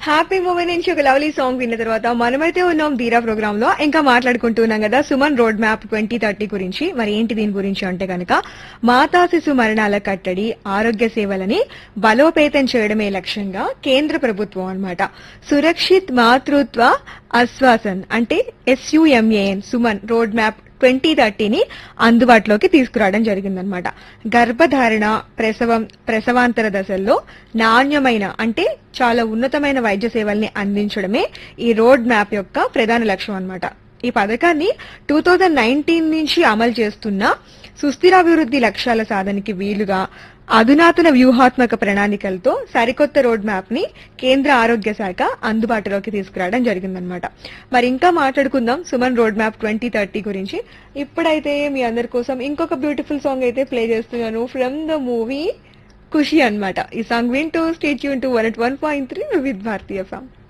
happy movie నుంచి ఒక lovely song విన్న తర్వాత మనమైతే ఉన్నాం ధీరా ప్రోగ్రామ్ లో ఇంకా మాట్లాడుకుంటున్నాం కదా Suman road map twenty thirty గురించి మరి ఏంటి దీని గురించి అంటే కనుక మాతా శిశు మరణాల కట్టడి ఆరోగ్య సేవలని బలోపేతం చేయడమే లక్ష్యంగా కేంద్ర ప్రభుత్వం అన్నమాట సురక్షిత్ మాతృత్వ ఆశ్వాసన్ అంటే S U M A N Suman road map twenty థర్టీని అందుబాటులోకి తీసుకురావడం జరిగిందనమాట గర్భధారణ ప్రసవం ప్రసవాంతర దశల్లో నాణ్యమైన అంటే చాలా ఉన్నతమైన వైద్య సేవల్ని అందించడమే ఈ రోడ్ మ్యాప్ యొక్క ప్రధాన లక్ష్యం అన్నమాట ఈ పథకాన్ని టూ థౌజండ్ నైన్టీన్ నుంచి అమలు చేస్తున్న సుస్థిరాభివృద్ధి లక్ష్యాల సాధనకి వీలుగా అధునాతన వ్యూహాత్మక ప్రణాళికలతో సరికొత్త రోడ్ మ్యాప్ ని కేంద్ర ఆరోగ్య శాఖ అందుబాటులోకి తీసుకురావడం జరిగిందనమాట మరి ఇంకా మాట్లాడుకుందాం Suman road map twenty thirty గురించి ఇప్పుడైతే మీ అందరి కోసం ఇంకొక బ్యూటిఫుల్ సాంగ్ అయితే ప్లే చేస్తున్నాను ఫ్రమ్ ద మూవీ ఖుషి అన్నమాట ఈ సాంగ్ వింటూ స్టేట్ యూన్ to one one point three with Bharatiya song